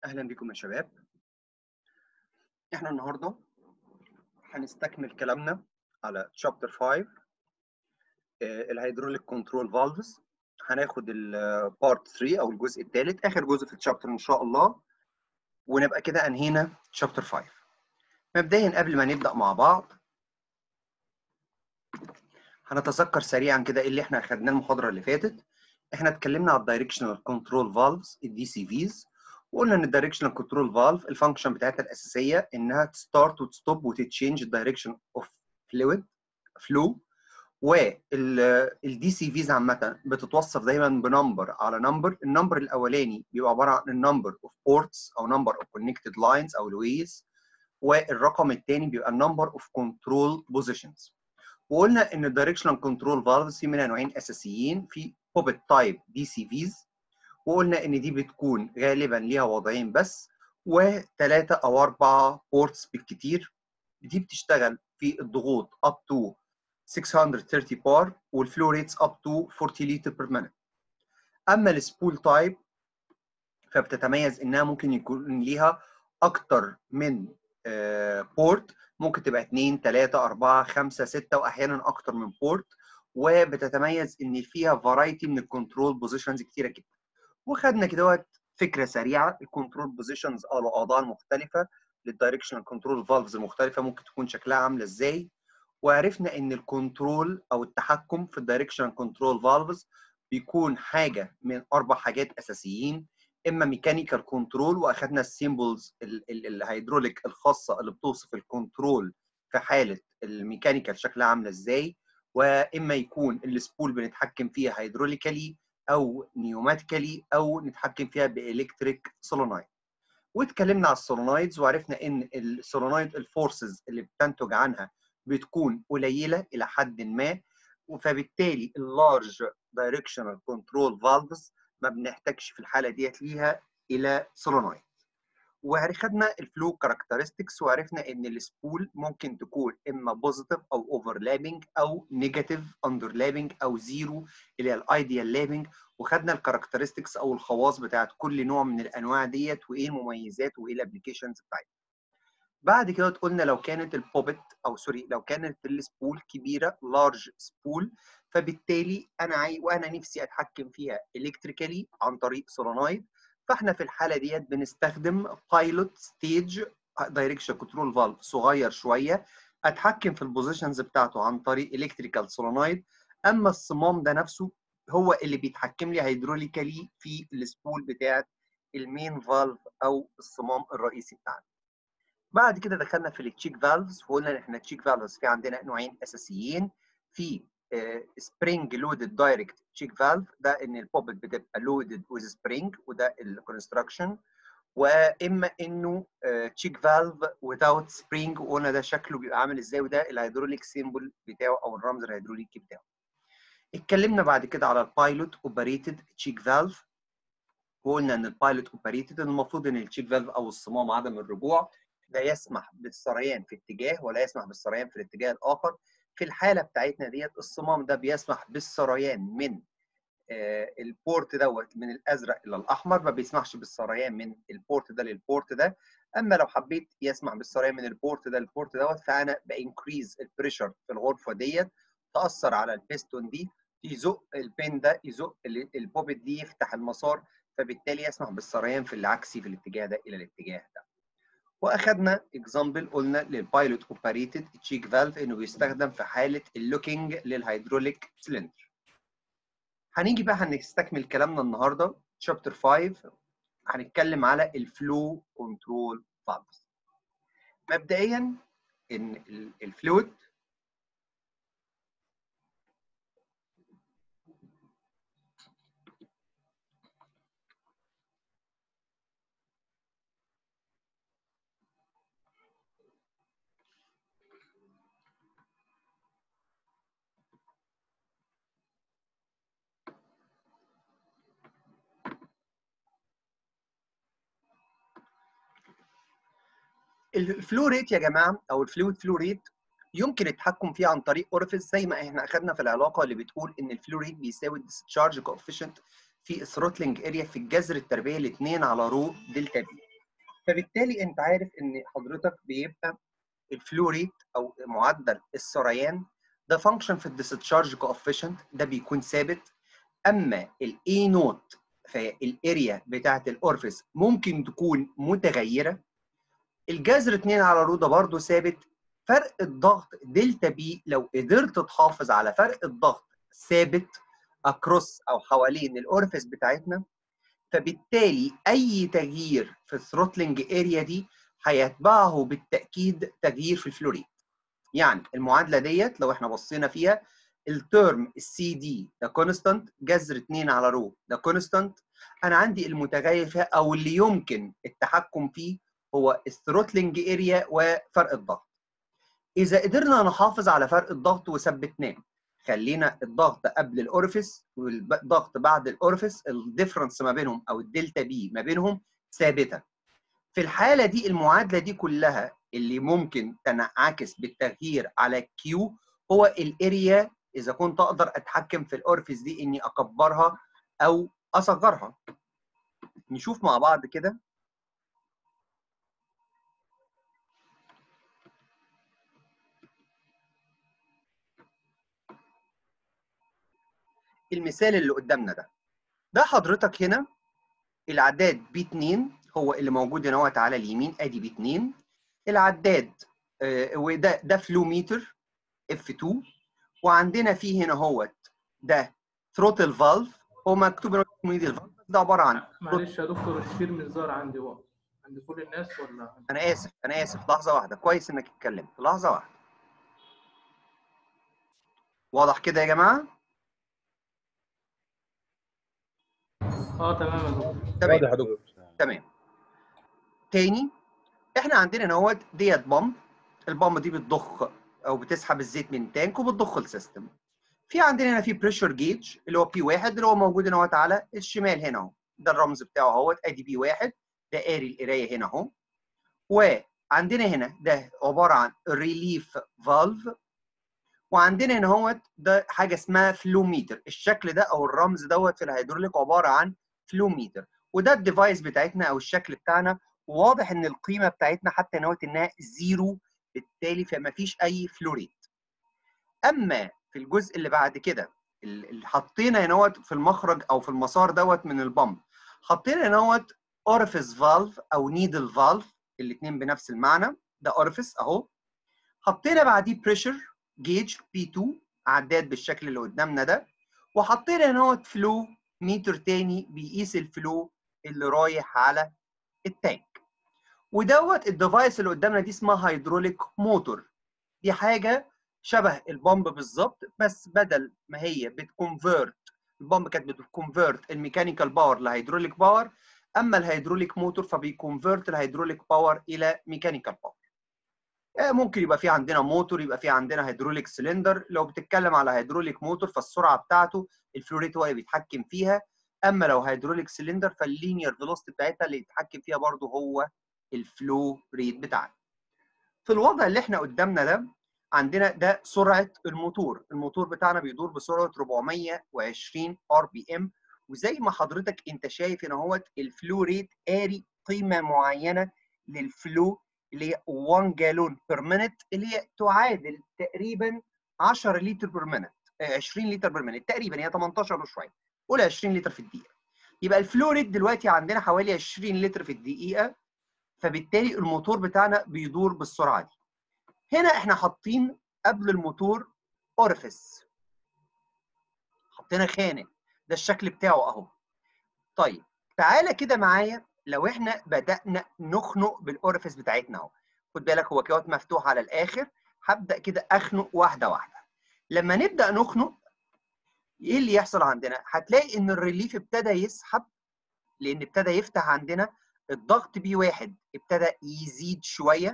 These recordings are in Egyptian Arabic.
اهلا بكم يا شباب احنا النهارده هنستكمل كلامنا على شابتر 5 الهيدروليك كنترول فالفز هناخد البارت 3 او الجزء الثالث اخر جزء في الشابتر ان شاء الله ونبقى كده انهينا شابتر 5 مبدئيا قبل ما نبدا مع بعض هنتذكر سريعا كده ايه اللي احنا اخدناه المحاضره اللي فاتت احنا اتكلمنا على الدايركشنال كنترول فالفز الدي سي فيز وقلنا ان الدايركشنال كنترول فالف الفانكشن بتاعتها الاساسيه انها تستارت وتستوب وتتشينج الدايركشن اوف فلويد فلو والدي سي فيز عامه بتتوصف دايما بنمبر على نمبر النمبر الاولاني بيبقى عباره عن النمبر اوف بورتس او نمبر اوف كونكتد لاينز او الويز والرقم الثاني بيبقى النمبر اوف كنترول بوزيشنز وقلنا ان الدايركشنال كنترول فالفز في منها نوعين اساسيين في بوبت تايب دي سي فيز وقلنا ان دي بتكون غالبا ليها وضعين بس وثلاثه او اربعه بورتس بالكتير دي بتشتغل في الضغوط up to 630 بار والفلو ريتس up to 40 لتر بير مينت اما السبول تايب فبتتميز انها ممكن يكون ليها اكتر من بورت ممكن تبقى 2 3 4 5 6 واحيانا اكتر من بورت وبتتميز ان فيها فرايتي من الكنترول بوزيشنز كتيره جدا وخدنا كده فكره سريعه الكنترول بوزيشنز اه الاوضاع المختلفه للدايركشنال كنترول فالفز المختلفه ممكن تكون شكلها عامله ازاي وعرفنا ان الكنترول او التحكم في الدايركشنال كنترول فالفز بيكون حاجه من اربع حاجات اساسيين اما ميكانيكال كنترول واخدنا السيمبلز الهيدروليك الخاصه اللي بتوصف الكنترول في حاله الميكانيكال شكلها عامله ازاي واما يكون السبول بنتحكم فيها هيدروليكالي او نيوماتيكالي او نتحكم فيها بالكتريك سولونايد واتكلمنا على السولونايدز وعرفنا ان السولونايد الفورسز اللي بتنتج عنها بتكون قليله الى حد ما فبالتالي اللارج دايركشنال كنترول فالفز ما بنحتاجش في الحاله ديت ليها الى سولونايد وخدنا الفلو كاركترستكس وعرفنا ان السبول ممكن تكون اما بوزيتيف او اوفرلابنج او نيجاتيف اندرلابنج او زيرو اللي هي الايديال لابنج وخدنا الكاركترستكس او الخواص بتاعت كل نوع من الانواع ديت وايه المميزات وايه الابلكيشنز بتاعتها بعد كده قلنا لو كانت البوبت او سوري لو كانت السبول كبيره لارج سبول فبالتالي انا عاي وانا نفسي اتحكم فيها الكتريكالي عن طريق سولونايد فاحنا في الحاله ديت بنستخدم بايلوت ستيج دايركشن كنترول فالف صغير شويه اتحكم في البوزيشنز بتاعته عن طريق الكتريكال سولونايد اما الصمام ده نفسه هو اللي بيتحكم لي هيدروليكالي في السبول بتاعت المين فالف او الصمام الرئيسي بتاعنا بعد كده دخلنا في التشيك فالفز وقلنا ان احنا التشيك فالفز في عندنا نوعين اساسيين في سبرينج لودد دايركت تشيك فالف ده ان البوبت بتبقى لودد ويز سبرينج وده الكونستراكشن واما انه تشيك فالف without سبرينج وقلنا ده شكله بيبقى عامل ازاي وده الهيدروليك سيمبل بتاعه او الرمز الهيدروليكي بتاعه اتكلمنا بعد كده على البايلوت اوبريتد تشيك فالف وقلنا ان البايلوت اوبريتد المفروض ان التشيك فالف او الصمام عدم الرجوع ده يسمح بالسريان في اتجاه ولا يسمح بالسريان في الاتجاه الاخر في الحاله بتاعتنا ديت الصمام ده بيسمح بالسريان من آه البورت دوت من الازرق الى الاحمر ما بيسمحش بالسريان من البورت ده للبورت ده اما لو حبيت يسمح بالسريان من البورت ده للبورت دوت فانا بانكريز البريشر في الغرفه ديت تاثر على البيستون دي يزق البين ده يزق البوبت دي يفتح المسار فبالتالي يسمح بالسريان في العكسي في الاتجاه ده الى الاتجاه ده واخدنا اكزامبل قلنا للبايلوت اوبريتد تشيك فالف انه بيستخدم في حاله اللوكينج للهيدروليك سلندر هنيجي بقى هنستكمل كلامنا النهارده شابتر 5 هنتكلم على الفلو كنترول فالفز مبدئيا ان الفلويد الفلو ريت يا جماعه او الفلويد فلو ريت يمكن التحكم فيه عن طريق اورفيس زي ما احنا اخذنا في العلاقه اللي بتقول ان الفلو ريت بيساوي الديسشارج كوفيشنت في الثروتلينج اريا في الجذر التربيعي الاثنين على رو دلتا بي فبالتالي انت عارف ان حضرتك بيبقى الفلو ريت او معدل السريان ده فانكشن في الديسشارج كوفيشنت ده بيكون ثابت اما الاي نوت فالاريا بتاعت الاورفيس ممكن تكون متغيره الجذر 2 على رو ده برضه ثابت فرق الضغط دلتا بي لو قدرت تحافظ على فرق الضغط ثابت اكروس او حوالين الاورفيس بتاعتنا فبالتالي اي تغيير في الثروتلنج اريا دي هيتبعه بالتاكيد تغيير في الفلوريد يعني المعادله ديت لو احنا بصينا فيها الترم السي دي ده كونستانت جذر 2 على رو ده كونستانت انا عندي المتغير فيها او اللي يمكن التحكم فيه هو الثروتلنج اريا وفرق الضغط اذا قدرنا نحافظ على فرق الضغط وثبتناه خلينا الضغط قبل الاورفيس والضغط بعد الاورفيس الديفرنس ما بينهم او الدلتا بي ما بينهم ثابته في الحاله دي المعادله دي كلها اللي ممكن تنعكس بالتغيير على كيو هو الاريا اذا كنت اقدر اتحكم في الاورفيس دي اني اكبرها او اصغرها نشوف مع بعض كده المثال اللي قدامنا ده ده حضرتك هنا العداد بي 2 هو اللي موجود هنا اهوت على اليمين ادي بي 2 العداد آه وده ده فلو ميتر اف 2 وعندنا فيه هنا اهوت ده ثروتل فالف هو مكتوب هنا ميدل فالف ده عباره عن معلش يا دكتور الشير مش ظاهر عندي هو عند كل الناس ولا انا اسف انا اسف لحظه واحده كويس انك اتكلمت لحظه واحده واضح كده يا جماعه اه تمام يا دكتور تمام واضح يا دكتور تمام تاني احنا عندنا هنا اهوت ديت بامب البامب دي بتضخ او بتسحب الزيت من تانك وبتضخ السيستم في عندنا هنا في بريشر جيج اللي هو بي واحد اللي هو موجود هنا اهوت على الشمال هنا اهو ده الرمز بتاعه اهوت ادي بي واحد ده قاري القرايه هنا اهو وعندنا هنا ده عباره عن ريليف فالف وعندنا هنا اهوت ده حاجه اسمها فلو ميتر الشكل ده او الرمز دوت في الهيدروليك عباره عن فلو ميتر وده الديفايس بتاعتنا او الشكل بتاعنا واضح ان القيمه بتاعتنا حتى نوت انها زيرو بالتالي فما فيش اي فلو ريت اما في الجزء اللي بعد كده اللي حطينا هنا في المخرج او في المسار دوت من البامب حطينا هنا اورفيس فالف او نيدل فالف الاثنين بنفس المعنى ده اورفيس اهو حطينا بعديه بريشر جيج بي 2 عداد بالشكل اللي قدامنا ده وحطينا هنا فلو ميتر تاني بيقيس الفلو اللي رايح على التانك ودوت الديفايس اللي قدامنا دي اسمها هيدروليك موتور دي حاجه شبه البامب بالظبط بس بدل ما هي بتكونفيرت البامب كانت بتكونفيرت الميكانيكال باور لهيدروليك باور اما الهيدروليك موتور فبيكونفيرت الهيدروليك باور الى ميكانيكال باور ممكن يبقى في عندنا موتور يبقى في عندنا هيدروليك سلندر لو بتتكلم على هيدروليك موتور فالسرعه بتاعته الفلوريت هو اللي بيتحكم فيها اما لو هيدروليك سلندر فاللينير فيلوسيتي بتاعتها اللي يتحكم فيها برضه هو الفلو ريت بتاعنا في الوضع اللي احنا قدامنا ده عندنا ده سرعه الموتور الموتور بتاعنا بيدور بسرعه 420 ار بي ام وزي ما حضرتك انت شايف هنا اهوت الفلو ريت قاري قيمه معينه للفلو اللي هي 1 جالون بير مينت اللي هي تعادل تقريبا 10 لتر بير مينت 20 لتر بير مينت تقريبا هي 18 وشويه قول 20 لتر في الدقيقه يبقى الفلو ريت دلوقتي عندنا حوالي 20 لتر في الدقيقه فبالتالي الموتور بتاعنا بيدور بالسرعه دي هنا احنا حاطين قبل الموتور اورفيس حطينا خانه ده الشكل بتاعه اهو طيب تعالى كده معايا لو احنا بدانا نخنق بالاورفيس بتاعتنا اهو خد بالك هو كده مفتوح على الاخر هبدا كده اخنق واحده واحده لما نبدا نخنق ايه اللي يحصل عندنا هتلاقي ان الريليف ابتدى يسحب لان ابتدى يفتح عندنا الضغط بي واحد ابتدى يزيد شويه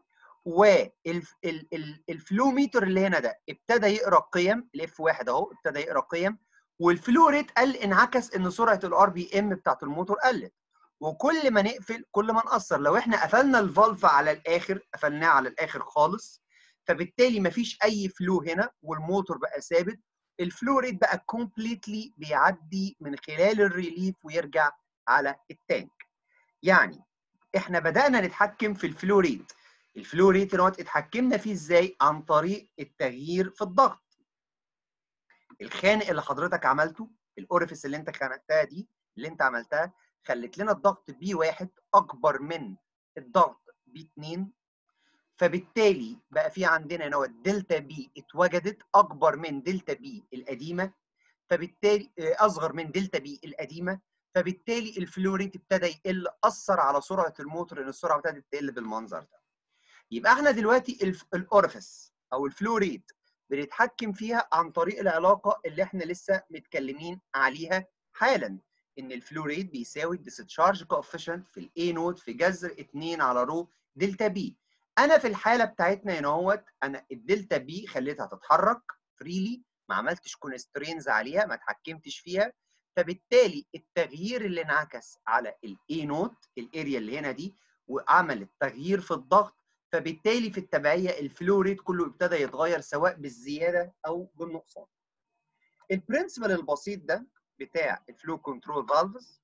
والفلو ميتر اللي هنا ده ابتدى يقرا قيم الاف واحد اهو ابتدى يقرا قيم والفلو ريت قل انعكس ان سرعه الار بي ام بتاعت الموتور قلت وكل ما نقفل كل ما نقصر لو احنا قفلنا الفالف على الاخر قفلناه على الاخر خالص فبالتالي مفيش اي فلو هنا والموتور بقى ثابت الفلو ريت بقى كومبليتلي بيعدي من خلال الريليف ويرجع على التانك يعني احنا بدانا نتحكم في الفلو ريت الفلو ريت دوت اتحكمنا فيه ازاي عن طريق التغيير في الضغط الخانق اللي حضرتك عملته الاوريفيس اللي انت خنقتها دي اللي انت عملتها خلت لنا الضغط بي واحد اكبر من الضغط بي 2 فبالتالي بقى في عندنا هنا دلتا بي اتوجدت اكبر من دلتا بي القديمه فبالتالي اصغر من دلتا بي القديمه فبالتالي الفلو ريت ابتدى يقل اثر على سرعه الموتور ان السرعه ابتدت تقل بالمنظر ده يبقى احنا دلوقتي الاورفيس او الفلو ريت بنتحكم فيها عن طريق العلاقه اللي احنا لسه متكلمين عليها حالا ان الفلو ريت بيساوي الديسشارج كوفيشنت في الاي نوت في جذر 2 على رو دلتا بي انا في الحاله بتاعتنا هنا اهوت انا الدلتا بي خليتها تتحرك فريلي ما عملتش كونسترينز عليها ما اتحكمتش فيها فبالتالي التغيير اللي انعكس على الاي نوت الاريا اللي هنا دي وعمل التغيير في الضغط فبالتالي في التبعيه الفلو ريت كله ابتدى يتغير سواء بالزياده او بالنقصان. البرنسبل البسيط ده بتاع الفلو كنترول فالفز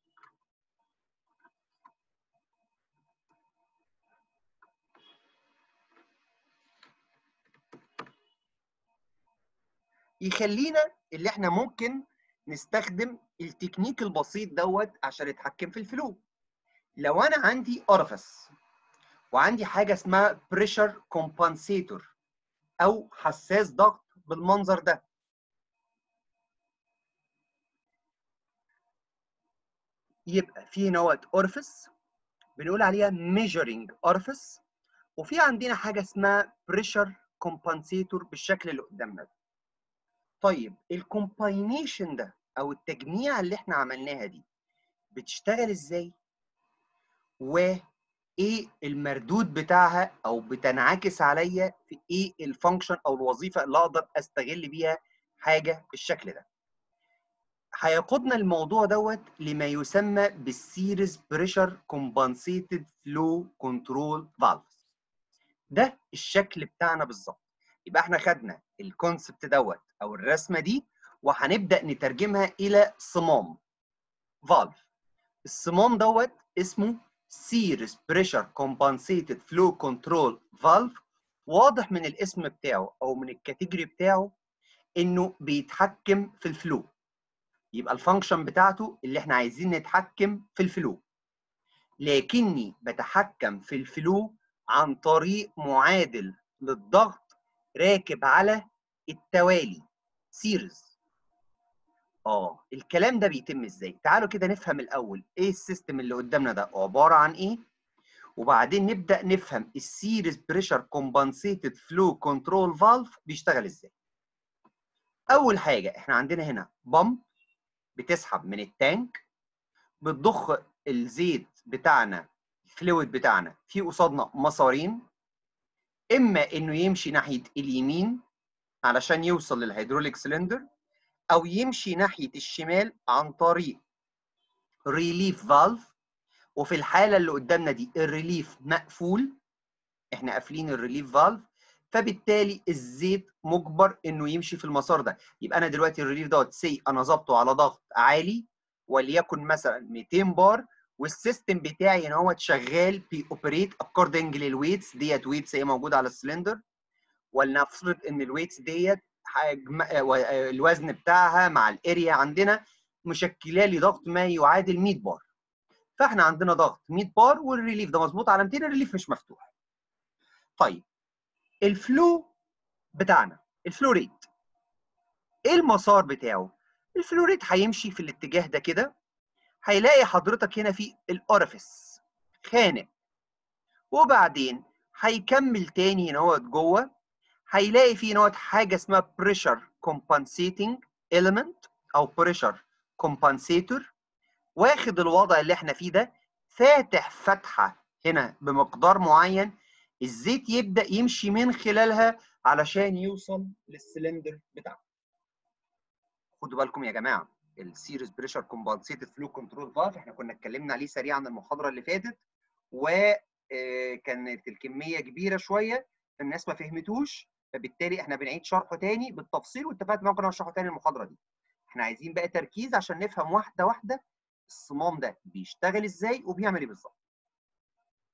يخلينا اللي احنا ممكن نستخدم التكنيك البسيط دوت عشان نتحكم في الفلو. لو انا عندي اورفيس وعندي حاجه اسمها بريشر كومبنسيتور او حساس ضغط بالمنظر ده يبقى في نوت اورفيس بنقول عليها ميجرنج اورفيس وفي عندنا حاجه اسمها بريشر كومبنسيتور بالشكل اللي قدامنا ده طيب الكومباينيشن ده او التجميع اللي احنا عملناها دي بتشتغل ازاي وايه المردود بتاعها او بتنعكس عليا في ايه الفانكشن او الوظيفه اللي اقدر استغل بيها حاجه بالشكل ده هيقودنا الموضوع دوت لما يسمى بالسيريز بريشر كومبنسيتد فلو كنترول فالفز ده الشكل بتاعنا بالظبط يبقى احنا خدنا الكونسبت دوت او الرسمه دي وهنبدا نترجمها الى صمام فالف الصمام دوت اسمه سيريز بريشر كومبنسيتد فلو كنترول فالف واضح من الاسم بتاعه او من الكاتيجوري بتاعه انه بيتحكم في الفلو يبقى الفانكشن بتاعته اللي احنا عايزين نتحكم في الفلو لكني بتحكم في الفلو عن طريق معادل للضغط راكب على التوالي سيريز اه الكلام ده بيتم ازاي تعالوا كده نفهم الاول ايه السيستم اللي قدامنا ده عباره عن ايه وبعدين نبدا نفهم السيريز بريشر كومبنسيتد فلو كنترول فالف بيشتغل ازاي اول حاجه احنا عندنا هنا بامب بتسحب من التانك بتضخ الزيت بتاعنا الفلويد بتاعنا في قصادنا مسارين اما انه يمشي ناحيه اليمين علشان يوصل للهيدروليك سلندر او يمشي ناحيه الشمال عن طريق ريليف فالف وفي الحاله اللي قدامنا دي الريليف مقفول احنا قافلين الريليف فالف فبالتالي الزيت مجبر انه يمشي في المسار ده يبقى انا دلوقتي الريليف دوت سي انا ظابطه على ضغط عالي وليكن مثلا 200 بار والسيستم بتاعي ان هو شغال بيوبريت اكوردنج للويتس ديت ويتس هي موجوده على السلندر ولنفرض ان الويتس ديت حجم الوزن بتاعها مع الاريا عندنا مشكله لي ضغط ما يعادل 100 بار فاحنا عندنا ضغط 100 بار والريليف ده مظبوط على 200 الريليف مش مفتوح طيب الفلو بتاعنا الفلو ريت ايه المسار بتاعه الفلو ريت هيمشي في الاتجاه ده كده هيلاقي حضرتك هنا في الاورفيس خانق وبعدين هيكمل تاني هنا هو جوه هيلاقي فيه نوت حاجه اسمها pressure compensating element او pressure compensator واخد الوضع اللي احنا فيه ده فاتح فتحه هنا بمقدار معين الزيت يبدا يمشي من خلالها علشان يوصل للسلندر بتاعه خدوا بالكم يا جماعه السيريز بريشر كومبنسيتد فلو كنترول فالف احنا كنا اتكلمنا عليه سريعا المحاضره اللي فاتت وكانت الكميه كبيره شويه الناس ما فهمتوش فبالتالي احنا بنعيد شرحه تاني بالتفصيل واتفقت معاكم ان اشرحه تاني المحاضره دي احنا عايزين بقى تركيز عشان نفهم واحده واحده الصمام ده بيشتغل ازاي وبيعمل ايه بالظبط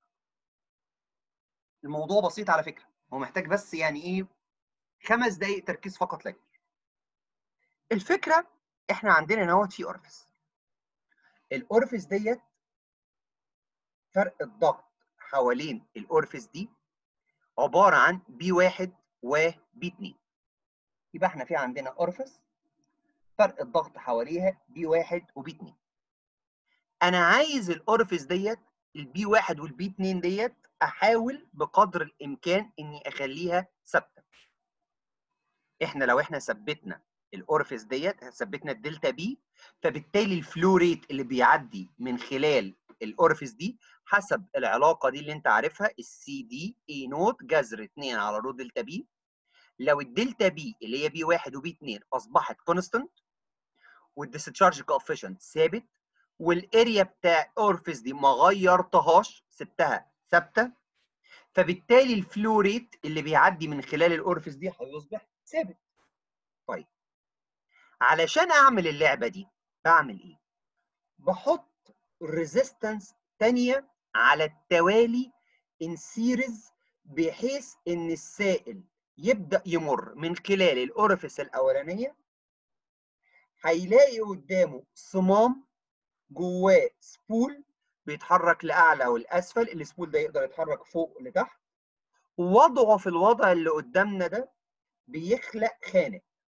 الموضوع بسيط على فكره هو محتاج بس يعني ايه خمس دقائق تركيز فقط لا غير. الفكره احنا عندنا نوت في اورفيس الاورفيس ديت فرق الضغط حوالين الاورفيس دي عباره عن بي واحد وبي 2 يبقى احنا في عندنا اورفيس فرق الضغط حواليها بي واحد وبي 2 انا عايز الاورفيس ديت البي واحد والبي 2 ديت احاول بقدر الامكان اني اخليها ثابته احنا لو احنا ثبتنا الاورفيس ديت ثبتنا الدلتا بي فبالتالي الفلو ريت اللي بيعدي من خلال الاورفيس دي حسب العلاقه دي اللي انت عارفها السي دي اي نوت جذر 2 على رو دلتا بي لو الدلتا بي اللي هي بي 1 وبي 2 اصبحت كونستنت والديسشارج كوفيشنت ثابت والاريا بتاع الاورفيس دي ما غيرتهاش سبتها ثابته فبالتالي الفلو ريت اللي بيعدي من خلال الاورفيس دي هيصبح ثابت طيب علشان اعمل اللعبه دي بعمل ايه بحط ريزيستنس تانية على التوالي ان سيريز بحيث ان السائل يبدا يمر من خلال الاورفيس الاولانيه هيلاقي قدامه صمام جواه سبول بيتحرك لاعلى والاسفل السبول ده يقدر يتحرك فوق لتحت ووضعه في الوضع اللي قدامنا ده بيخلق خانه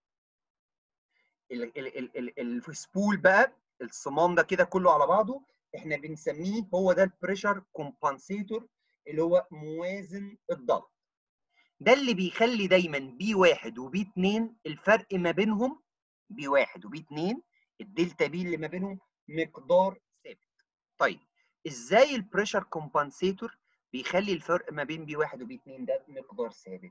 السبول بقى الصمام ده كده كله على بعضه احنا بنسميه هو ده البريشر كومبنسيتور اللي هو موازن الضغط ده اللي بيخلي دايما بي واحد وبي 2 الفرق ما بينهم بي واحد وبي 2 الدلتا بي اللي ما بينهم مقدار ثابت طيب ازاي البريشر كومبنسيتور بيخلي الفرق ما بين بي واحد وبي 2 ده مقدار ثابت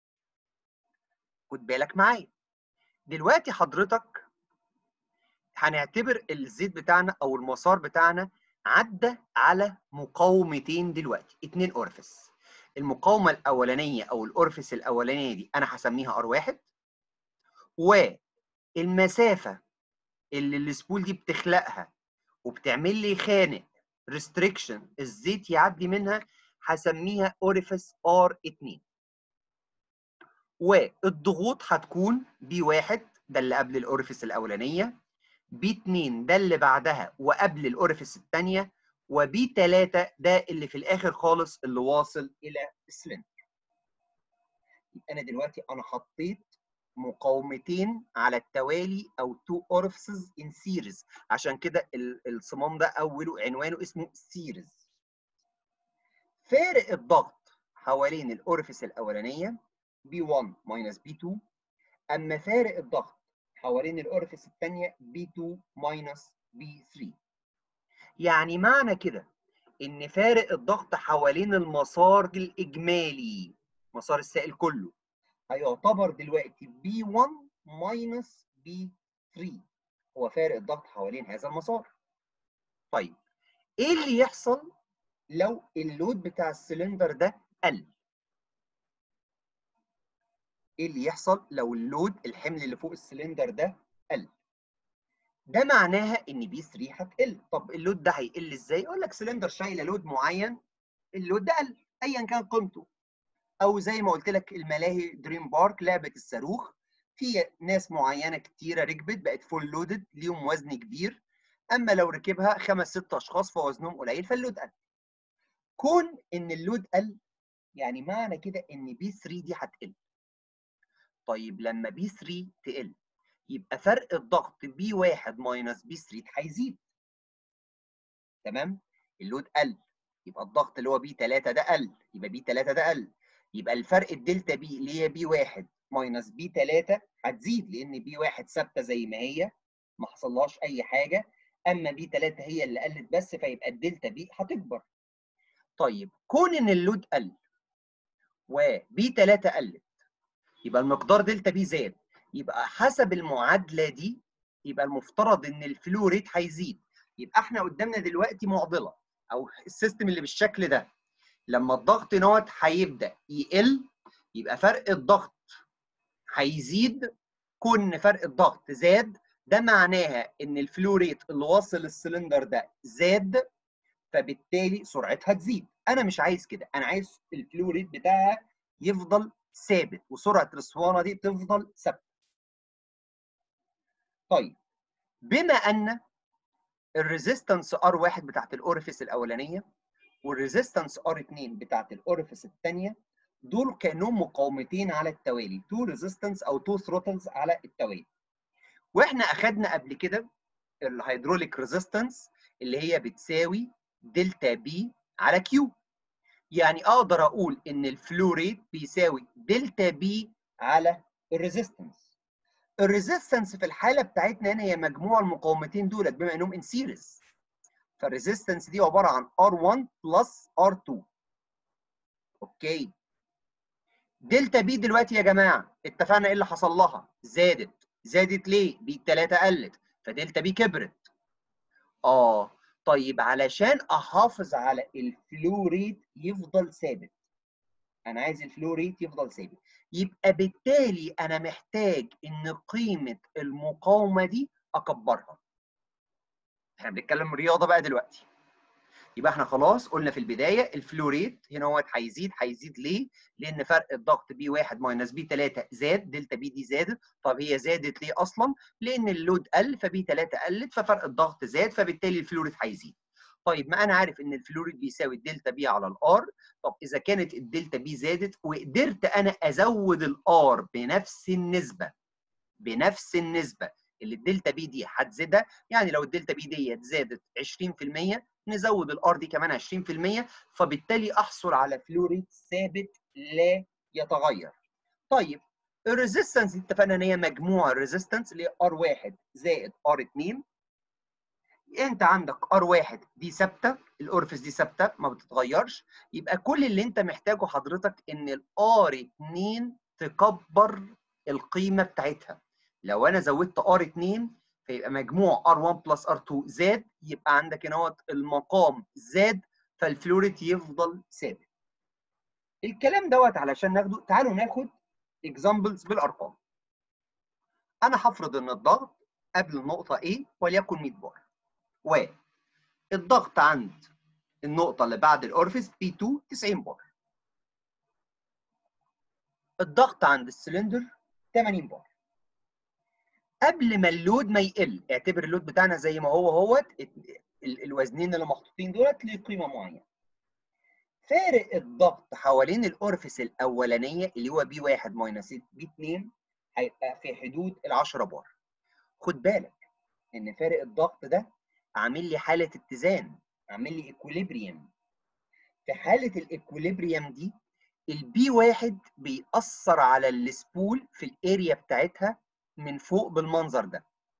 خد بالك معايا دلوقتي حضرتك هنعتبر الزيت بتاعنا او المسار بتاعنا عدى على مقاومتين دلوقتي اتنين اورفيس المقاومه الاولانيه او الاورفيس الاولانيه دي انا هسميها ار واحد والمسافه اللي السبول دي بتخلقها وبتعمل لي خانق ريستريكشن الزيت يعدي منها هسميها اوريفيس ار 2 والضغوط هتكون بي واحد ده اللي قبل الاوريفيس الاولانيه بي 2 ده اللي بعدها وقبل الاوريفيس الثانيه وبي 3 ده اللي في الاخر خالص اللي واصل الى السلندر يبقى انا دلوقتي انا حطيت مقاومتين على التوالي او تو اورفيسز ان سيريز عشان كده الصمام ده اوله عنوانه اسمه سيريز فارق الضغط حوالين الاورفيس الاولانيه B1 minus B2 اما فارق الضغط حوالين الاورفيس الثانيه B2 minus B3 يعني معنى كده ان فارق الضغط حوالين المسار الاجمالي مسار السائل كله هيعتبر دلوقتي B1 minus B3 هو فارق الضغط حوالين هذا المسار طيب ايه اللي يحصل لو اللود بتاع السلندر ده قل ايه اللي يحصل لو اللود الحمل اللي فوق السلندر ده قل ده معناها ان بي 3 هتقل طب اللود ده هيقل ازاي اقول لك سلندر شايله لود معين اللود ده قل ايا كان قيمته او زي ما قلت لك الملاهي دريم بارك لعبه الصاروخ في ناس معينه كتيره ركبت بقت فول لودد ليهم وزن كبير اما لو ركبها خمس ست اشخاص فوزنهم قليل فاللود قل كون ان اللود قل يعني معنى كده ان بي 3 دي هتقل طيب لما بي 3 تقل يبقى فرق الضغط بي 1 ماينس بي 3 هيزيد تمام اللود قل يبقى الضغط اللي هو بي 3 ده قل يبقى بي 3 ده قل يبقى الفرق الدلتا بي اللي هي بي 1 ماينس بي 3 هتزيد لان بي 1 ثابته زي ما هي ما حصلهاش اي حاجه اما بي 3 هي اللي قلت بس فيبقى الدلتا بي هتكبر طيب كون ان اللود قل وبي 3 قلت يبقى المقدار دلتا بي زاد يبقى حسب المعادله دي يبقى المفترض ان الفلو ريت هيزيد يبقى احنا قدامنا دلوقتي معضله او السيستم اللي بالشكل ده لما الضغط نوت هيبدا يقل يبقى فرق الضغط هيزيد كون فرق الضغط زاد ده معناها ان الفلو ريت اللي واصل للسلندر ده زاد فبالتالي سرعتها تزيد انا مش عايز كده انا عايز الفلو ريت بتاعها يفضل ثابت وسرعه الاسطوانه دي تفضل ثابته طيب بما ان الريزيستنس ار1 بتاعت الاوريفيس الاولانيه والريزيستنس ار2 بتاعت الاوريفيس الثانيه دول كانهم مقاومتين على التوالي تو ريزيستنس او تو ثروتلز على التوالي واحنا اخدنا قبل كده الهيدروليك ريزيستنس اللي هي بتساوي دلتا بي على كيو يعني اقدر اقول ان الفلو ريت بيساوي دلتا بي على الريزيستنس الريزيستنس في الحاله بتاعتنا هنا هي مجموع المقاومتين دولت بما انهم ان سيريز فالريزيستنس دي عباره عن R1 بلس R2 اوكي دلتا بي دلوقتي يا جماعه اتفقنا ايه اللي حصل لها زادت زادت ليه بي 3 قلت فدلتا بي كبرت اه طيب علشان احافظ على الفلو ريت يفضل ثابت انا عايز الفلو ريت يفضل ثابت يبقى بالتالي انا محتاج ان قيمه المقاومه دي اكبرها احنا بنتكلم رياضه بقى دلوقتي يبقى احنا خلاص قلنا في البدايه الفلو ريت هنا هو هيزيد هيزيد ليه؟ لان فرق الضغط بي 1 ماينس بي 3 زاد دلتا بي دي زادت طب هي زادت ليه اصلا؟ لان اللود قل فبي 3 قلت ففرق الضغط زاد فبالتالي الفلو ريت هيزيد. طيب ما انا عارف ان الفلو ريت بيساوي الدلتا بي على الار طب اذا كانت الدلتا بي زادت وقدرت انا ازود الار بنفس النسبه بنفس النسبه اللي الدلتا بي دي هتزيدها يعني لو الدلتا بي ديت زادت 20% نزود الار دي كمان 20% فبالتالي احصل على فلو ريت ثابت لا يتغير. طيب الريزيستنس دي اتفقنا ان هي مجموع الريزيستنس اللي هي ار1 زائد ار2 انت عندك ار1 دي ثابته الاورفيس دي ثابته ما بتتغيرش يبقى كل اللي انت محتاجه حضرتك ان الار2 تكبر القيمه بتاعتها لو انا زودت ار2 فيبقى مجموع ار1 بلس ار2 زاد يبقى عندك هنا المقام زاد فالفلوريت يفضل ثابت الكلام دوت علشان ناخده تعالوا ناخد اكزامبلز بالارقام انا هفرض ان الضغط قبل النقطه A وليكن 100 بار والضغط عند النقطه اللي بعد الاورفيس P2 90 بار الضغط عند السلندر 80 بار قبل ما اللود ما يقل اعتبر اللود بتاعنا زي ما هو هوت الوزنين اللي محطوطين دولت ليه قيمه معينه فارق الضغط حوالين الاورفيس الاولانيه اللي هو بي 1 ماينس بي 2 هيبقى في حدود ال 10 بار خد بالك ان فارق الضغط ده عامل لي حاله اتزان عامل لي ايكوليبريم في حاله الايكوليبريم دي البي 1 بيأثر على السبول في الاريا بتاعتها من فوق بالمنظر ده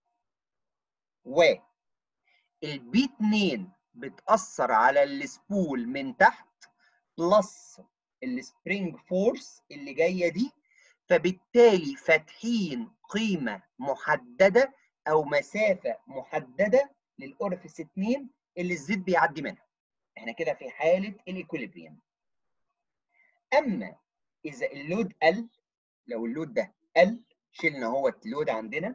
و البي 2 بتأثر على السبول من تحت بلس السبرينج فورس اللي جايه دي فبالتالي فاتحين قيمه محدده او مسافه محدده للاورفيس 2 اللي الزيت بيعدي منها احنا كده في حاله الايكوليبريم اما اذا اللود قل لو اللود ده قل شلنا هو اللود عندنا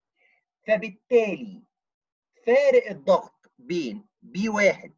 فبالتالي فارق الضغط بين بي 1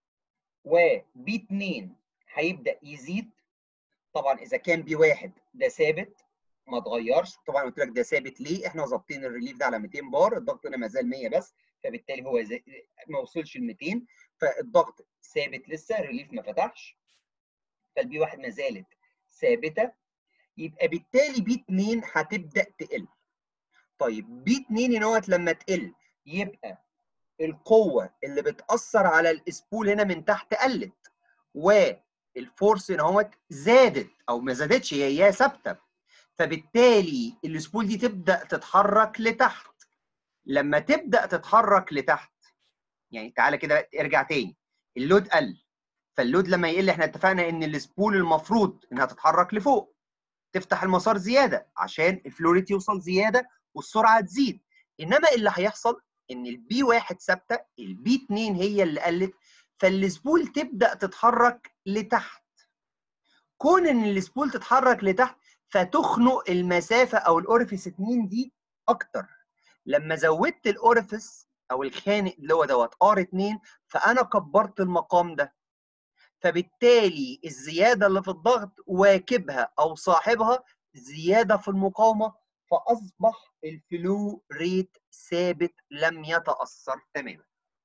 وبي 2 هيبدا يزيد طبعا اذا كان بي 1 ده ثابت ما اتغيرش طبعا قلت لك ده ثابت ليه احنا ظابطين الريليف ده على 200 بار الضغط هنا ما زال 100 بس فبالتالي هو زي ما وصلش ل 200 فالضغط ثابت لسه الريليف ما فتحش فالبي 1 ما زالت ثابته يبقى بالتالي بي 2 هتبدا تقل طيب بي 2 هنا لما تقل يبقى القوه اللي بتاثر على الاسبول هنا من تحت قلت والفورس هنا اهوت زادت او ما زادتش هي هي ثابته فبالتالي الاسبول دي تبدا تتحرك لتحت لما تبدا تتحرك لتحت يعني تعالى كده ارجع تاني اللود قل فاللود لما يقل احنا اتفقنا ان السبول المفروض انها تتحرك لفوق تفتح المسار زياده عشان الفلوريت يوصل زياده والسرعه تزيد انما اللي هيحصل ان البي واحد ثابته البي 2 هي اللي قلت فالسبول تبدا تتحرك لتحت كون ان السبول تتحرك لتحت فتخنق المسافه او الاورفيس 2 دي اكتر لما زودت الاورفيس او الخانق اللي هو دوت ار 2 فانا كبرت المقام ده فبالتالي الزياده اللي في الضغط واكبها او صاحبها زياده في المقاومه فاصبح الفلو ريت ثابت لم يتاثر تماما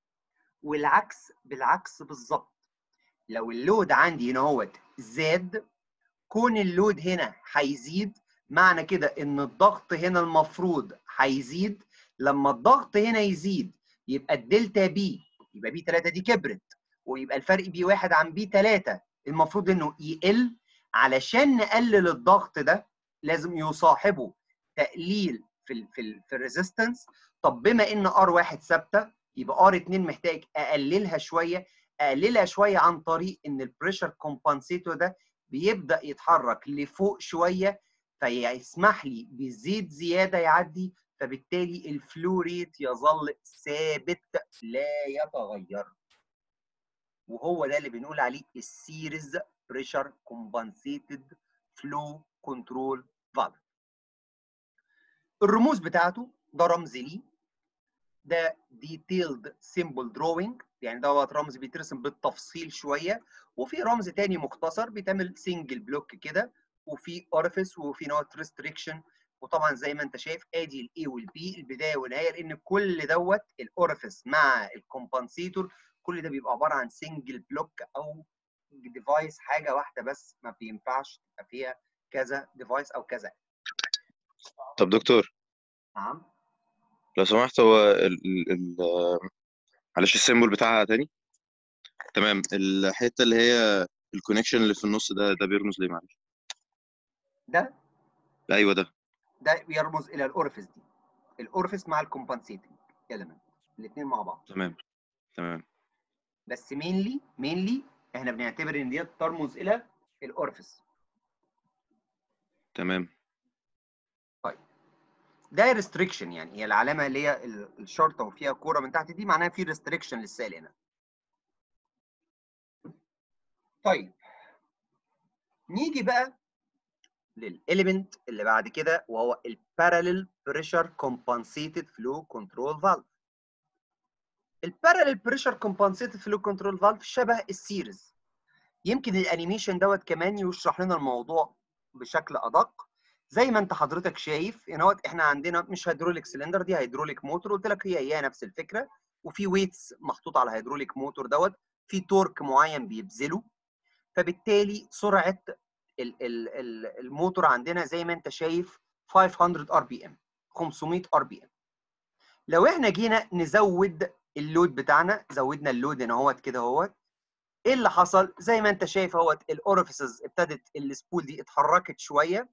والعكس بالعكس بالظبط لو اللود عندي هنا هوت زاد كون اللود هنا هيزيد معنى كده ان الضغط هنا المفروض هيزيد لما الضغط هنا يزيد يبقى الدلتا بي يبقى بي 3 دي كبرت ويبقى الفرق بي 1 عن بي 3 المفروض انه يقل علشان نقلل الضغط ده لازم يصاحبه تقليل في ال في ال في الريزيستنس طب بما ان ار 1 ثابته يبقى ار 2 محتاج اقللها شويه اقللها شويه عن طريق ان البريشر كومبنسيتور ده بيبدا يتحرك لفوق شويه فيسمح لي بزيت زياده يعدي فبالتالي الفلو ريت يظل ثابت لا يتغير وهو ده اللي بنقول عليه السيريز بريشر كومبنسيتد فلو كنترول فالف الرموز بتاعته ده رمز ليه ده ديتيلد سيمبل دروينج يعني دوت رمز بيترسم بالتفصيل شويه وفي رمز تاني مختصر بيتعمل سنجل بلوك كده وفي اورفيس وفي نوت ريستريكشن وطبعا زي ما انت شايف ادي الاي والبي البدايه والنهايه لان كل دوت الاورفيس مع الكومبنسيتور كل ده بيبقى عباره عن سنجل بلوك او ديفايس حاجه واحده بس ما بينفعش تبقى فيها كذا ديفايس او كذا طب دكتور نعم لو سمحت هو ال ال ال معلش السيمبل بتاعها تاني تمام الحته اللي هي الكونكشن اللي في النص ده ده بيرمز ليه معلش ده ايوه ده ده بيرمز الى الاورفيس دي الاورفيس مع الكومبنسيتنج element الاثنين مع بعض تمام تمام بس مينلي مينلي احنا بنعتبر ان دي ترمز الى الاورفيس تمام ده ريستريكشن يعني هي العلامه اللي هي ال- الشرطه وفيها كوره من تحت دي معناها في ريستريكشن للسائل هنا طيب نيجي بقى للاليمنت اللي بعد كده وهو الباراليل بريشر كومبنسيتد فلو كنترول فالف الباراليل بريشر كومبنسيتد فلو كنترول فالف شبه السيريز يمكن الانيميشن دوت كمان يشرح لنا الموضوع بشكل ادق زي ما انت حضرتك شايف هنا هوت احنا عندنا مش هيدروليك سلندر دي هيدروليك موتور قلت لك هي هي نفس الفكره وفي ويتس محطوط على الهيدروليك موتور دوت في تورك معين بيبذله فبالتالي سرعه ال ال ال الموتور عندنا زي ما انت شايف 500 ار بي ام 500 ار بي ام لو احنا جينا نزود اللود بتاعنا زودنا اللود هنا اهوت كده اهوت ايه اللي حصل زي ما انت شايف اهوت الاورفيسز ابتدت السبول دي اتحركت شويه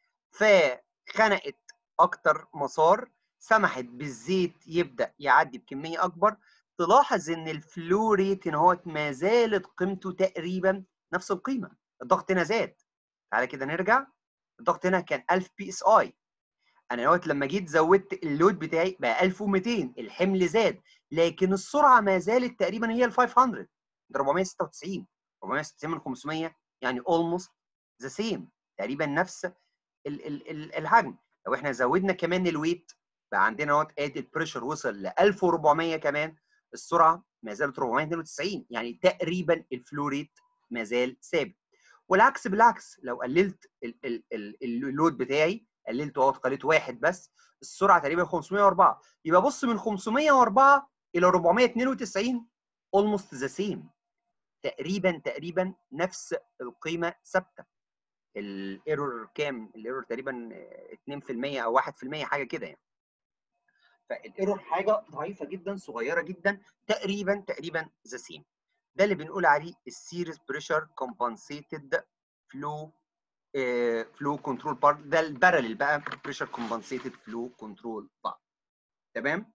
فخنقت اكتر مسار سمحت بالزيت يبدا يعدي بكميه اكبر تلاحظ ان الفلو ريت هنا هوت ما زالت قيمته تقريبا نفس القيمه الضغط هنا زاد تعالى كده نرجع الضغط هنا كان 1000 بي اس اي انا دلوقتي لما جيت زودت اللود بتاعي بقى 1200 الحمل زاد لكن السرعه ما زالت تقريبا هي ال 500 ده 496 496 من 500 يعني almost ذا سيم تقريبا نفس ال ال ال الحجم لو احنا زودنا كمان الويت بقى عندنا اهوت ادي البريشر وصل ل 1400 كمان السرعه ما زالت 492 يعني تقريبا الفلو ريت ما زال ثابت والعكس بالعكس لو قللت ال ال ال اللود بتاعي قللته اهوت خليته واحد بس السرعه تقريبا 504 يبقى بص من 504 الى 492 almost the same تقريبا تقريبا نفس القيمه ثابته الايرور كام الايرور تقريبا 2% او 1% حاجه كده يعني فالايرور حاجه ضعيفه جدا صغيره جدا تقريبا تقريبا ذا سيم ده اللي بنقول عليه السيريز بريشر كومبنسيتد فلو فلو كنترول بارت ده الباراليل بقى بريشر كومبنسيتد فلو كنترول بارت تمام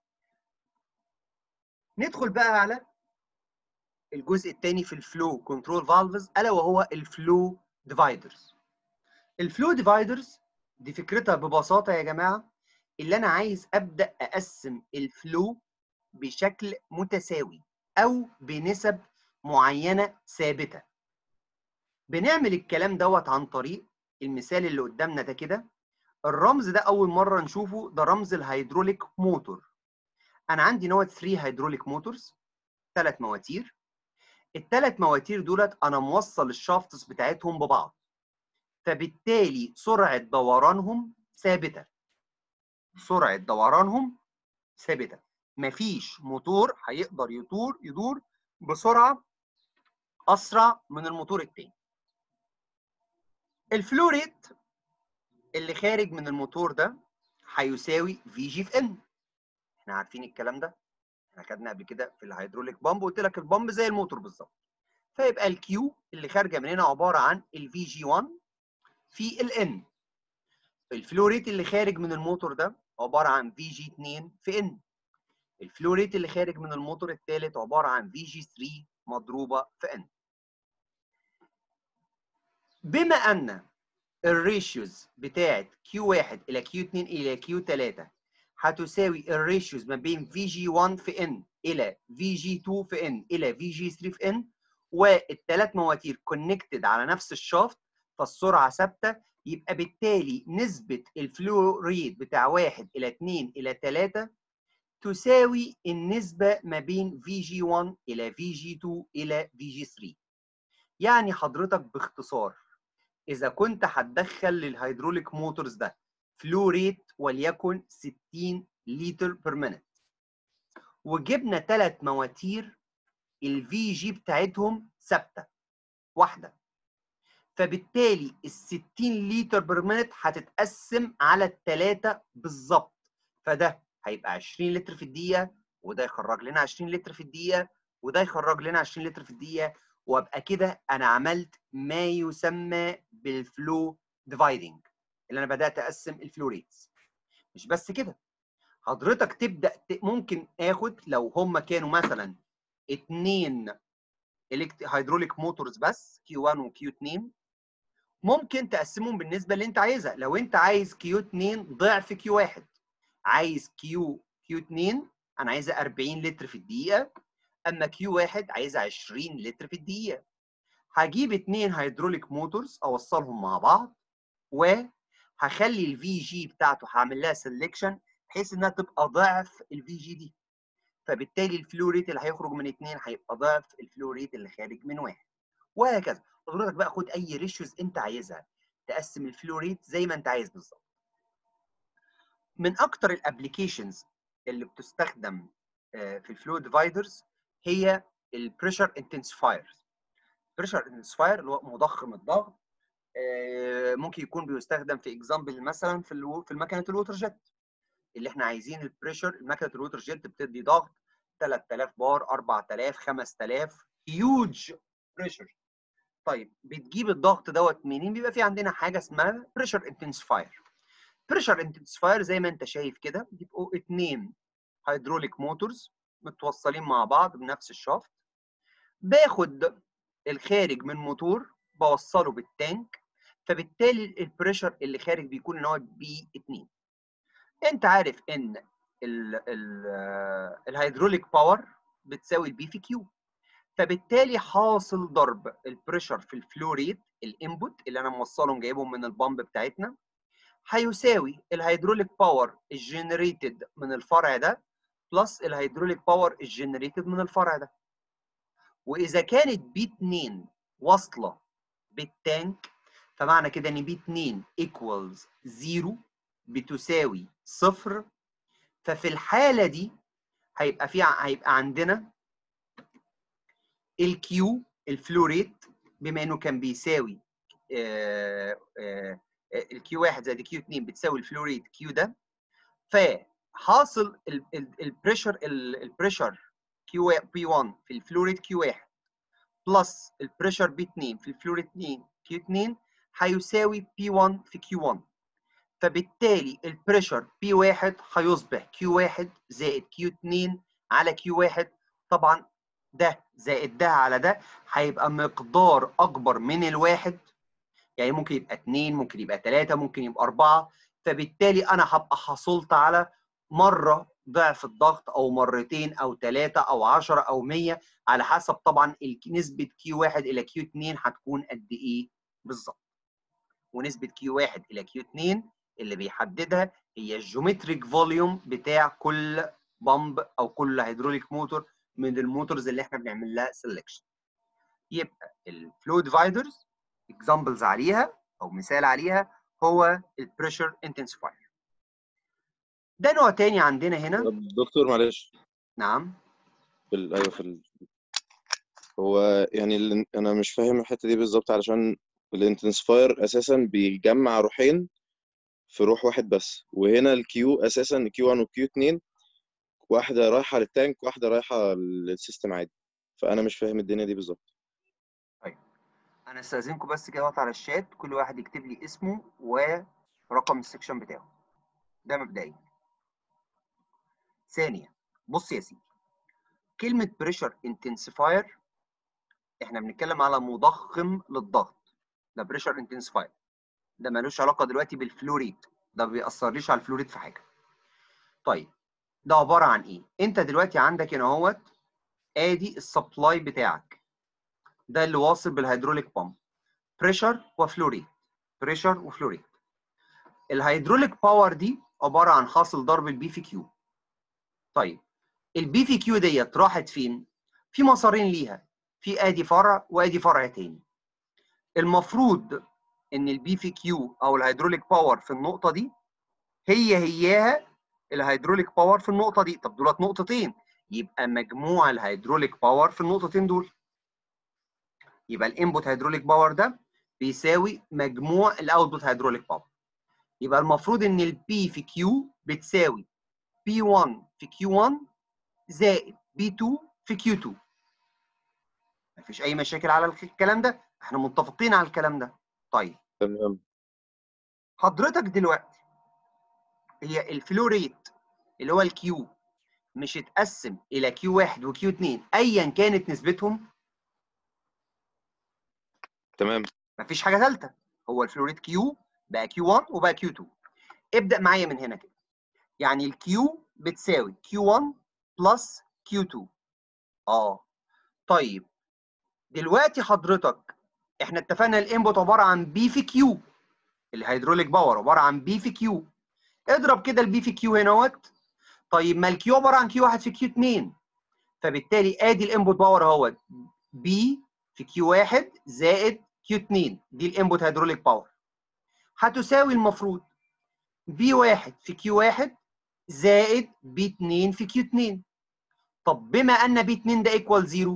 ندخل بقى على الجزء الثاني في الفلو كنترول فالفز الا وهو الفلو ديفايدرز الفلو ديفايدرز دي فكرتها ببساطه يا جماعه اللي انا عايز ابدا اقسم الفلو بشكل متساوي او بنسب معينه ثابته بنعمل الكلام دوت عن طريق المثال اللي قدامنا ده كده الرمز ده اول مره نشوفه ده رمز الهيدروليك موتور انا عندي نوع 3 هيدروليك موتورز ثلاث مواتير الثلاث مواتير دولت انا موصل الشافتس بتاعتهم ببعض فبالتالي سرعه دورانهم ثابته سرعه دورانهم ثابته مفيش موتور هيقدر يدور يدور بسرعه اسرع من الموتور التاني الفلو ريت اللي خارج من الموتور ده هيساوي في جي في ان احنا عارفين الكلام ده احنا خدنا قبل كده في الهيدروليك بامب قلت لك البامب زي الموتور بالظبط فيبقى الكيو اللي خارجه من هنا عباره عن الفي جي 1 في الان الفلو ريت اللي خارج من الموتور ده عباره عن في جي 2 في ان الفلو ريت اللي خارج من الموتور الثالث عباره عن في جي 3 مضروبه في ان بما ان الريشيوز بتاعت Q1 الى Q2 الى Q3 هتساوي الريشيوز ما بين VG1 في N الى VG2 في N الى VG3 في N والثلاث مواتير كونكتد على نفس الشافت فالسرعه ثابته يبقى بالتالي نسبه الفلو ريت بتاع 1 الى 2 الى 3 تساوي النسبه ما بين VG1 الى VG2 الى VG3 يعني حضرتك باختصار اذا كنت هتدخل للهيدروليك موتورز ده فلو ريت وليكن 60 لتر بير مينت وجبنا ثلاث مواتير الفي جي بتاعتهم ثابته واحده فبالتالي ال 60 لتر بير مينت هتتقسم على الثلاثه بالظبط فده هيبقى 20 لتر في الدقيقه وده يخرج لنا 20 لتر في الدقيقه وده يخرج لنا 20 لتر في الدقيقه وابقى كده انا عملت ما يسمى بالفلو ديفايدنج اللي انا بدات اقسم الفلو ريتس مش بس كده حضرتك تبدا ت... ممكن اخد لو هم كانوا مثلا اتنين هيدروليك موتورز بس كيو 1 وكيو 2 ممكن تقسمهم بالنسبه اللي انت عايزها لو انت عايز كيو 2 ضعف كيو 1 عايز كيو كيو 2 انا عايزها 40 لتر في الدقيقه اما كيو 1 عايزها 20 لتر في الدقيقه هجيب اتنين هيدروليك موتورز اوصلهم مع بعض وهخلي الفي جي بتاعته هعمل لها سelection بحيث انها تبقى ضعف الفي جي دي فبالتالي الفلو ريت اللي هيخرج من اتنين هيبقى ضعف الفلو ريت اللي خارج من واحد وهكذا حضرتك بقى خد اي ريشيوز انت عايزها تقسم الفلو ريت زي ما انت عايز بالظبط من اكتر الابلكيشنز اللي بتستخدم في الفلو ديفايدرز هي البريشر انتنسفايرز بريشر انتنسفاير اللي هو مضخم الضغط ممكن يكون بيستخدم في اكزامبل مثلا في الو... في المكنه الووتر جيت اللي احنا عايزين البريشر مكنه الووتر جيت بتدي ضغط 3000 بار 4000 5000 هيوج بريشر طيب بتجيب الضغط دوت منين بيبقى في عندنا حاجه اسمها بريشر انتنسفاير بريشر انتنسفاير زي ما انت شايف كده بيبقوا اثنين هيدروليك موتورز متوصلين مع بعض بنفس الشافت باخد الخارج من موتور بوصله بالتانك فبالتالي البريشر اللي خارج بيكون ان هو بي 2 انت عارف ان ال ال الهيدروليك باور بتساوي البي في كيو فبالتالي حاصل ضرب البريشر في الفلو ريت الانبوت اللي انا موصلهم جايبهم من البامب بتاعتنا هيساوي الهيدروليك باور الجنريتد من الفرع ده بلس الهيدروليك باور الجنريتد من الفرع ده واذا كانت بي 2 واصله بالتانك فمعنى كده ان بي 2 ايكوالز 0 بتساوي صفر ففي الحاله دي هيبقى في هيبقى عندنا الكيو الفلو ريت بما انه كان بيساوي الكيو 1 زائد الكيو 2 بتساوي الفلو ريت كيو ده فحاصل البريشر البريشر كيو بي 1 في الفلو ريت كيو 1 بلس البريشر بي 2 في الفلو ريت 2 كيو 2 هيساوي بي 1 في كيو 1 فبالتالي البريشر بي 1 هيصبح كيو 1 زائد كيو 2 على كيو 1 طبعا ده زائد ده على ده هيبقى مقدار اكبر من الواحد يعني ممكن يبقى 2 ممكن يبقى 3 ممكن يبقى 4 فبالتالي انا هبقى حصلت على مره ضعف الضغط او مرتين او ثلاثه او 10 او 100 على حسب طبعا نسبه كيو 1 الى كيو 2 هتكون قد ايه بالظبط ونسبه كيو 1 الى كيو 2 اللي بيحددها هي الجيومتريك فوليوم بتاع كل بامب او كل هيدروليك موتور من الموتورز اللي احنا بنعمل لها سelection يبقى الفلو ديفايدرز اكزامبلز عليها او مثال عليها هو البريشر انتنسيفاير ده نوع تاني عندنا هنا طب دكتور معلش نعم في ال... ايوه في ال... هو يعني ال... انا مش فاهم الحته دي بالظبط علشان الانتنسفاير اساسا بيجمع روحين في روح واحد بس وهنا الكيو اساسا كيو 1 وكيو 2 واحده رايحه للتانك واحده رايحه للسيستم عادي فانا مش فاهم الدنيا دي بالظبط انا استاذنكم بس كده وقت على الشات كل واحد يكتب لي اسمه ورقم السكشن بتاعه ده مبدئيا ثانيا بص يا سيدي كلمه بريشر انتنسيفاير احنا بنتكلم على مضخم للضغط ده بريشر انتنسيفاير ده ملوش علاقه دلوقتي بالفلوريد ده ما بيأثرليش على الفلوريد في حاجه طيب ده عباره عن ايه انت دلوقتي عندك هنا اهوت ادي السبلاي بتاعك ده اللي واصل بالهيدروليك بامب بريشر وفلوريد بريشر وفلوريد الهيدروليك باور دي عباره عن حاصل ضرب البي في كيو طيب البي في كيو ديت راحت فين في مسارين ليها في ادي فرع وادي فرع تاني المفروض ان البي في كيو او الهيدروليك باور في النقطه دي هي هياها الهيدروليك باور في النقطه دي طب دولت نقطتين يبقى مجموع الهيدروليك باور في النقطتين دول يبقى الانبوت هيدروليك باور ده بيساوي مجموع الاوتبوت هيدروليك باور يبقى المفروض ان البي في كيو بتساوي بي 1 في كيو 1 زائد بي 2 في كيو 2 مفيش اي مشاكل على الكلام ده احنا متفقين على الكلام ده طيب تمام حضرتك دلوقتي هي الفلو ريت اللي هو الكيو مش اتقسم الى كيو 1 وكيو 2 ايا كانت نسبتهم تمام مفيش حاجه ثالثه هو الفلو ريت كيو بقى كيو 1 وبقى كيو 2 ابدا معايا من هنا كده يعني الكيو بتساوي كيو 1 بلس كيو 2 اه طيب دلوقتي حضرتك احنا اتفقنا الانبوت عباره عن بي في كيو الهيدروليك باور عباره عن بي في كيو اضرب كده البي في كيو هنا اهوت طيب ما الكيو عباره عن كيو 1 في كيو 2 فبالتالي ادي الانبوت باور اهوت بي في كيو 1 زائد كيو 2 دي الانبوت هيدروليك باور هتساوي المفروض بي 1 في كيو 1 زائد بي 2 في كيو 2 طب بما ان بي 2 ده ايكوال 0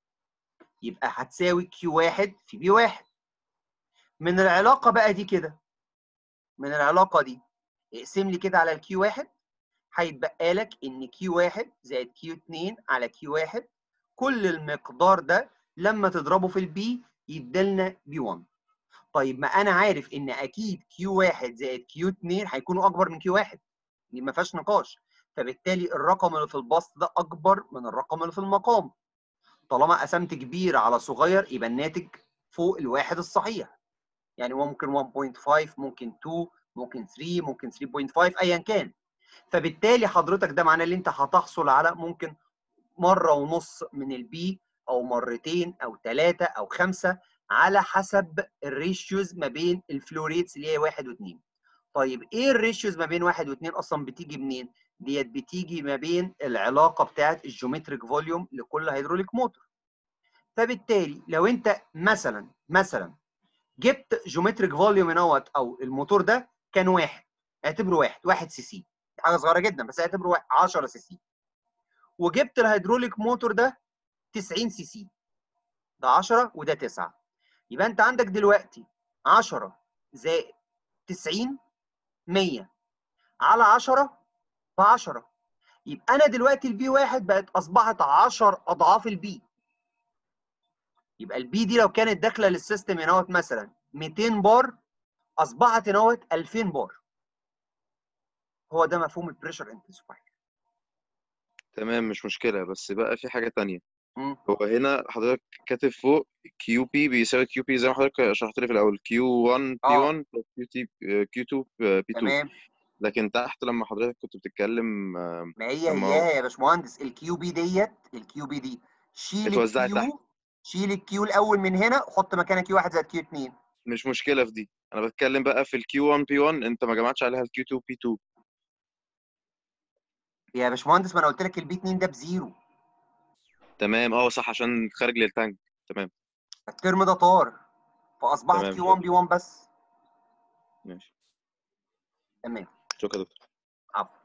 يبقى هتساوي كيو 1 في بي 1 من العلاقه بقى دي كده من العلاقه دي اقسم لي كده على الكيو 1 هيتبقى لك ان كيو 1 زائد كيو 2 على كيو 1 كل المقدار ده لما تضربه في البي يديلنا بي 1 طيب ما انا عارف ان اكيد كيو 1 زائد كيو 2 هيكونوا اكبر من كيو 1 دي ما فيهاش نقاش فبالتالي الرقم اللي في البسط ده اكبر من الرقم اللي في المقام طالما قسمت كبير على صغير يبقى الناتج فوق الواحد الصحيح يعني هو ممكن 1.5 ممكن 2 ممكن 3 ممكن 3.5 ايا كان فبالتالي حضرتك ده معناه ان انت هتحصل على ممكن مره ونص من البي او مرتين او ثلاثه او خمسه على حسب الريشيوز ما بين الفلوريتس اللي هي واحد واثنين. طيب ايه الريشيوز ما بين واحد واثنين اصلا بتيجي منين؟ ديت بتيجي ما بين العلاقه بتاعت الجيومتريك فوليوم لكل هيدروليك موتور. فبالتالي لو انت مثلا مثلا جبت جيومتريك فوليوم نوت او الموتور ده كان واحد اعتبره واحد واحد سي سي حاجه صغيره جدا بس اعتبره واحد 10 سي سي وجبت الهيدروليك موتور ده 90 سي سي ده 10 وده 9 يبقى انت عندك دلوقتي 10 زائد 90 100 على 10 ب 10 يبقى انا دلوقتي البي واحد بقت اصبحت 10 اضعاف البي يبقى البي دي لو كانت داخله للسيستم هنا مثلا 200 بار اصبحت هنا 2000 بار هو ده مفهوم البريشر انتنسيفاير تمام مش مشكلة بس بقى في حاجة تانية مم. هو هنا حضرتك كاتب فوق كيو بي بيساوي كيو بي زي ما حضرتك شرحت لي في الأول كيو 1 بي آه. 1 بلس كيو تي كيو 2 بي 2 تمام لكن تحت لما حضرتك كنت بتتكلم آه، ما هي لما هو- هي يا باشمهندس الكيو بي ديت الكيو بي دي شيل اتوزعت الكيو شيل الكيو الاول من هنا حط مكانها كيو 1 زائد كيو 2 مش مشكلة في دي أنا بتكلم بقى في الكيو 1 بي 1 أنت ما جمعتش عليها الكيو 2 بي 2 يا باشمهندس ما انا قلت لك البي 2 ده بزيرو تمام اه صح عشان خارج للتانك تمام الترم ده طار فاصبحت تمام، كيو 1 بي 1 بس ماشي تمام شكرا يا دكتور عفوا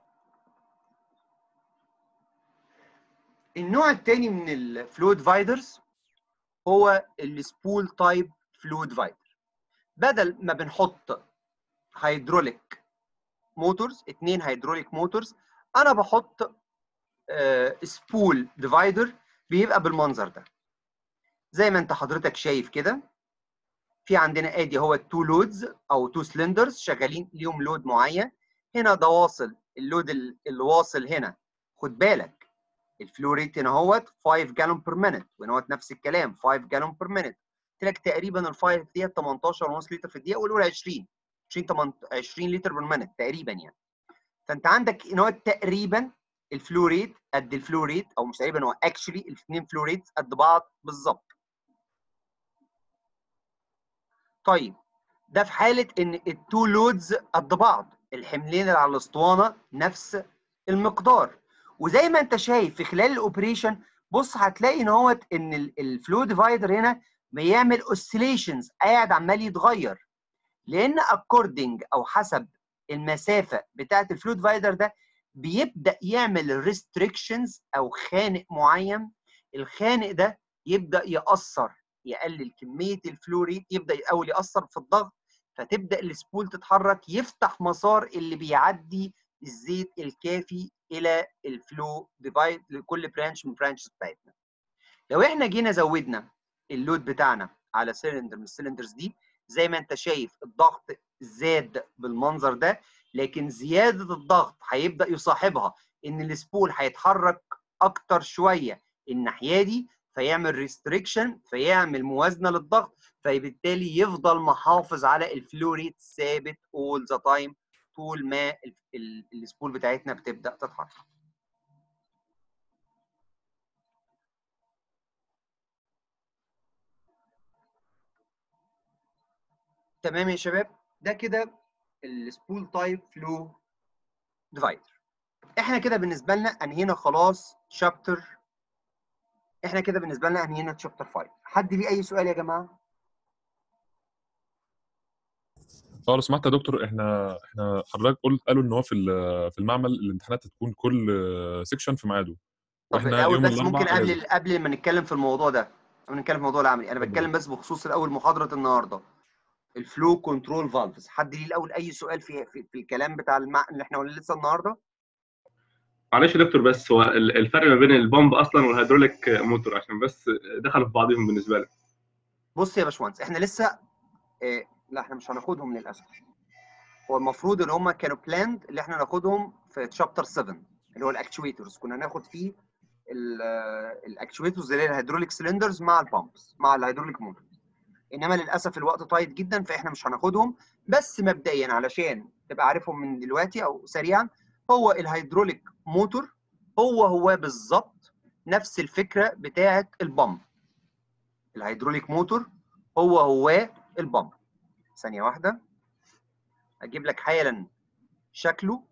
النوع الثاني من الفلو ديفايدرز هو السبول تايب فلو ديفايدر بدل ما بنحط هيدروليك موتورز اتنين هيدروليك موتورز انا بحط سبول ديفايدر بيبقى بالمنظر ده زي ما انت حضرتك شايف كده في عندنا ادي هو التو لودز او تو سلندرز شغالين ليهم لود معين هنا ده واصل اللود ال- اللي واصل هنا خد بالك الفلو ريت هنا اهوت 5 جالون بير مينت وهنا اهوت نفس الكلام 5 جالون بير مينت قلت لك تقريبا ال 5 ديت 18 ونص لتر في الدقيقه والاولى 20 20 8 20 لتر بير مينت تقريبا يعني فانت عندك هنا اهوت تقريبا الفلو ريت قد الفلو ريت او مش تقريبا هو اكشلي الاثنين فلو ريتس قد بعض بالظبط طيب ده في حاله ان التو لودز قد بعض الحملين اللي على الاسطوانه نفس المقدار وزي ما انت شايف في خلال الاوبريشن بص هتلاقي ان هو ان الفلو ديفايدر هنا بيعمل اوسيليشنز قاعد عمال يتغير لان اكوردنج او حسب المسافه بتاعه الفلو ديفايدر ده بيبدا يعمل ريستريكشنز او خانق معين الخانق ده يبدا ياثر يقلل كميه الفلو ريت يبدا الاول ياثر في الضغط فتبدا السبول تتحرك يفتح مسار اللي بيعدي الزيت الكافي الى الفلو ديفايد لكل برانش من برانشز بتاعتنا لو احنا جينا زودنا اللود بتاعنا على سلندر من السلندرز دي زي ما انت شايف الضغط زاد بالمنظر ده لكن زياده الضغط هيبدا يصاحبها ان السبول هيتحرك اكتر شويه الناحيه دي فيعمل ريستريكشن فيعمل موازنه للضغط فبالتالي يفضل محافظ على الفلو ريت ثابت اول ذا تايم طول ما ال- ال- السبول بتاعتنا بتبدا تتحرك تمام يا شباب ده كده السبول تايب فلو ديفايدر احنا كده بالنسبه لنا انهينا خلاص شابتر احنا كده بالنسبه لنا انهينا شابتر 5 حد ليه اي سؤال يا جماعه اه لو سمحت يا دكتور احنا احنا حضرتك قلت قالوا ان هو في ال- في المعمل الامتحانات هتكون كل سيكشن في ميعاده طب واحنا الاول يوم بس الاربعاء ممكن قبل أجازة. قبل ما نتكلم في الموضوع ده قبل ما نتكلم في الموضوع العملي انا اتفضل. بتكلم بس بخصوص الاول محاضره النهارده الفلو كنترول فالفز حد ليه الاول اي سؤال في في, في الكلام بتاع المع... اللي احنا قلنا لسه النهارده معلش يا دكتور بس هو ال- الفرق ما بين البامب اصلا والهيدروليك موتور عشان بس دخلوا في بعضهم بالنسبه لي بص يا باشمهندس احنا لسه اه لا احنا مش هناخدهم للاسف هو المفروض ان هم كانوا بلاند اللي احنا ناخدهم في شابتر 7 اللي هو الاكتويترز كنا ناخد فيه الاكتويترز اللي هي الهيدروليك سلندرز مع البامبس مع الهيدروليك موتور انما للاسف الوقت تايت جدا فاحنا مش هناخدهم بس مبدئيا علشان تبقى عارفهم من دلوقتي او سريعا هو الهيدروليك موتور هو هو بالظبط نفس الفكره بتاعه البامب الهيدروليك موتور هو هو البامب ثانيه واحده اجيب لك حالا شكله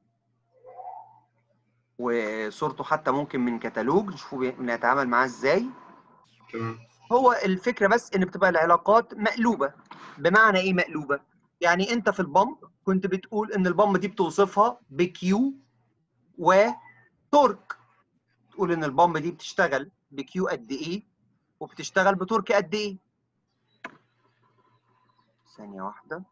وصورته حتى ممكن من كتالوج نشوفه بي- بنتعامل معاه ازاي تمام هو الفكره بس ان بتبقى العلاقات مقلوبه بمعنى ايه مقلوبه يعني انت في البامب كنت بتقول ان البامب دي بتوصفها بكيو وتورك تقول ان البامب دي بتشتغل بكيو قد ايه وبتشتغل بتورك قد ايه ثانيه واحده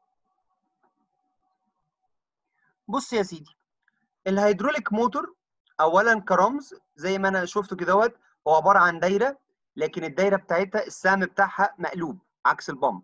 بص يا سيدي الهيدروليك موتور اولا كرمز زي ما انا شفته كده دوت هو عباره عن دايره لكن الدايره بتاعتها السهم بتاعها مقلوب عكس البامب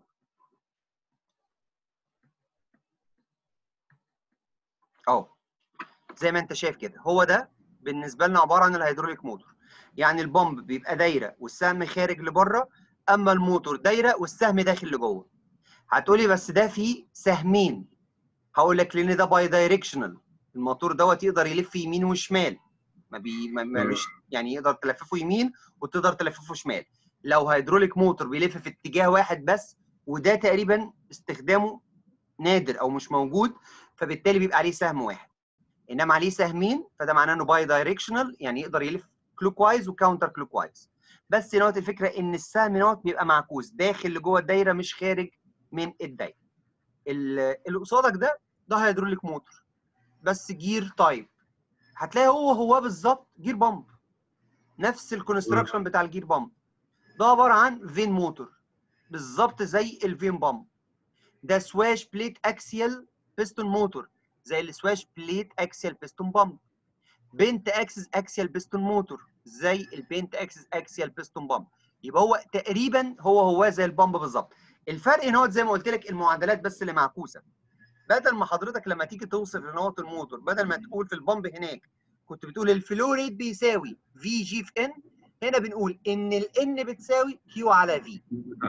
اهو زي ما انت شايف كده هو ده بالنسبه لنا عباره عن الهيدروليك موتور يعني البامب بيبقى دايره والسهم خارج لبره اما الموتور دايره والسهم داخل لجوه هتقولي بس ده فيه سهمين هقول لك لان ده باي دايركشنال الموتور دوت يقدر يلف يمين وشمال ما بي ما مالوش يعني يقدر تلففه يمين وتقدر تلففه شمال لو هيدروليك موتور بيلف في اتجاه واحد بس وده تقريبا استخدامه نادر او مش موجود فبالتالي بيبقى عليه سهم واحد انما عليه سهمين فده معناه انه باي دايركشنال يعني يقدر يلف كلوك وايز وكاونتر كلوك وايز بس نوت الفكره ان السهم نوت بيبقى معكوس داخل لجوه الدايره مش خارج من الدايره اللي قصادك ده ده هيدروليك موتور بس جير تايب هتلاقي هو هو بالظبط جير بامب نفس الكونستراكشن بتاع الجير بامب ده عباره عن فين موتور بالظبط زي الفين بامب ده سواش بليت اكسيال بيستون موتور زي السواش بليت اكسيال بيستون بامب بنت اكسس اكسيال بيستون موتور زي البنت اكسس اكسيال بيستون بامب يبقى هو تقريبا هو هو زي البامب بالظبط الفرق هنا زي ما قلت لك المعادلات بس اللي معكوسه بدل ما حضرتك لما تيجي توصف لنقط الموتور بدل ما تقول في البامب هناك كنت بتقول الفلو ريت بيساوي في جي في ان هنا بنقول ان الان بتساوي كيو على في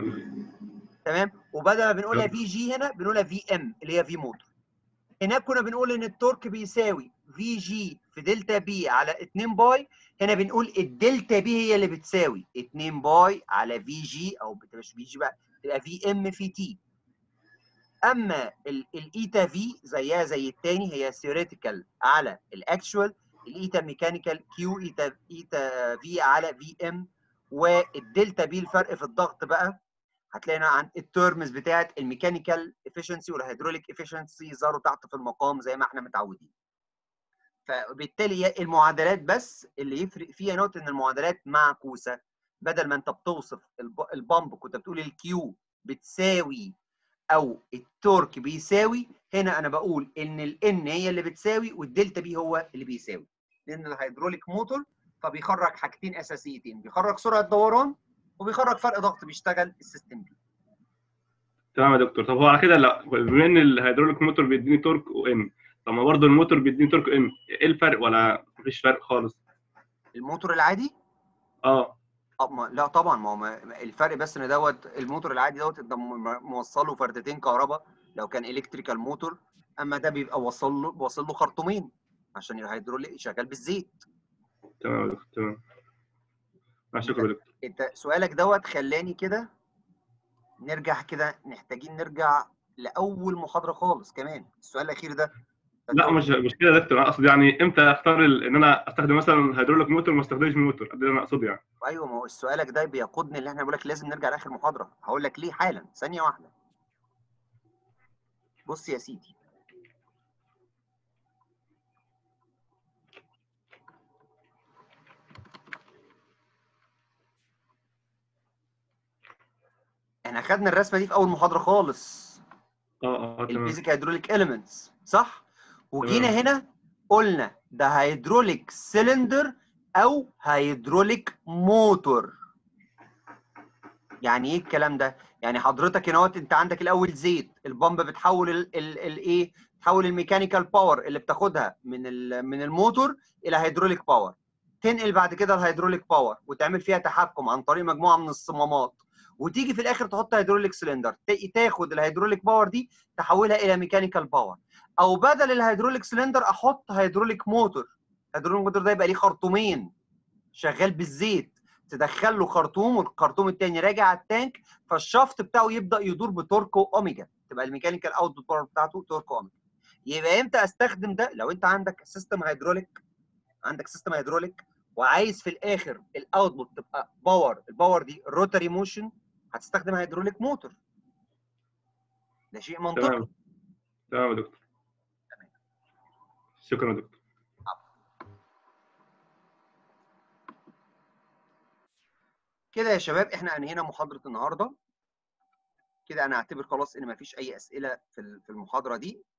تمام وبدل ما بنقولها في جي هنا بنقولها في ام اللي هي في موتور هناك كنا بنقول ان التورك بيساوي في جي في دلتا بي على 2 باي هنا بنقول الدلتا بي هي اللي بتساوي 2 باي على في جي او مش في جي بقى تبقى في ام في تي اما الايتا في زيها زي الثاني هي ثيوريتيكال على الاكشوال الايتا ميكانيكال كيو ايتا ايتا في على في ام والدلتا بي الفرق في الضغط بقى هتلاقينا عن التيرمز بتاعت الميكانيكال افشنسي والهيدروليك افشنسي ظهروا تحت في المقام زي ما احنا متعودين فبالتالي المعادلات بس اللي يفرق فيها نقطه ان المعادلات معكوسه بدل ما انت بتوصف البامب كنت بتقول الكيو بتساوي او التورك بيساوي هنا انا بقول ان الان هي اللي بتساوي والدلتا بي هو اللي بيساوي لان الهيدروليك موتور فبيخرج حاجتين اساسيتين بيخرج سرعه دوران وبيخرج فرق ضغط بيشتغل السيستم بيه تمام يا دكتور طب هو على كده لا بما ان الهيدروليك موتور بيديني تورك وان طب ما برضه الموتور بيديني تورك ان ايه الفرق ولا مفيش فرق خالص الموتور العادي اه ما لا طبعا ما هو الفرق بس ان دوت الموتور العادي دوت انت موصله فردتين كهرباء لو كان الكتريكال موتور اما ده بيبقى وصل له واصل له خرطومين عشان الهيدروليك شغال بالزيت تمام يا دكتور تمام شكرا يا دكتور انت سؤالك دوت خلاني كده نرجع كده محتاجين نرجع لاول محاضره خالص كمان السؤال الاخير ده لا مش مش كده يا دكتور انا اقصد يعني امتى اختار ال... ان انا استخدم مثلا هيدروليك موتور وما استخدمش موتور ده اللي انا اقصده يعني ايوه ما هو سؤالك ده بيقودني اللي احنا بقول لك لازم نرجع لاخر محاضره هقول لك ليه حالا ثانيه واحده بص يا سيدي احنا خدنا الرسمه دي في اول محاضره خالص اه اه تمام البيزك هيدروليك اليمنتس صح وجينا تمام. هنا قلنا ده هيدروليك سيلندر او هيدروليك موتور يعني ايه الكلام ده يعني حضرتك هنا اهوت انت عندك الاول زيت البامب بتحول الايه تحول الميكانيكال باور اللي بتاخدها من ال- من الموتور الى هيدروليك باور تنقل بعد كده الهيدروليك باور وتعمل فيها تحكم عن طريق مجموعه من الصمامات وتيجي في الاخر تحط هيدروليك سلندر ت- تاخد الهيدروليك باور دي تحولها الى ميكانيكال باور او بدل الهيدروليك سلندر احط هيدروليك موتور الهيدروليك موتور ده يبقى ليه خرطومين شغال بالزيت تدخل له خرطوم والخرطوم الثاني راجع على التانك فالشافت بتاعه يبدا يدور بتورك اوميجا تبقى الميكانيكال اوتبوت باور بتاعته تورك اوميجا يبقى امتى استخدم ده لو انت عندك سيستم هيدروليك عندك سيستم هيدروليك وعايز في الاخر الاوتبوت تبقى باور الباور دي روتاري موشن هتستخدم هيدروليك موتور ده شيء منطقي تمام تمام يا دكتور شكرا يا دكتور كده يا شباب احنا انهينا محاضره النهارده كده انا اعتبر خلاص ان مفيش اي اسئله في ال- في المحاضره دي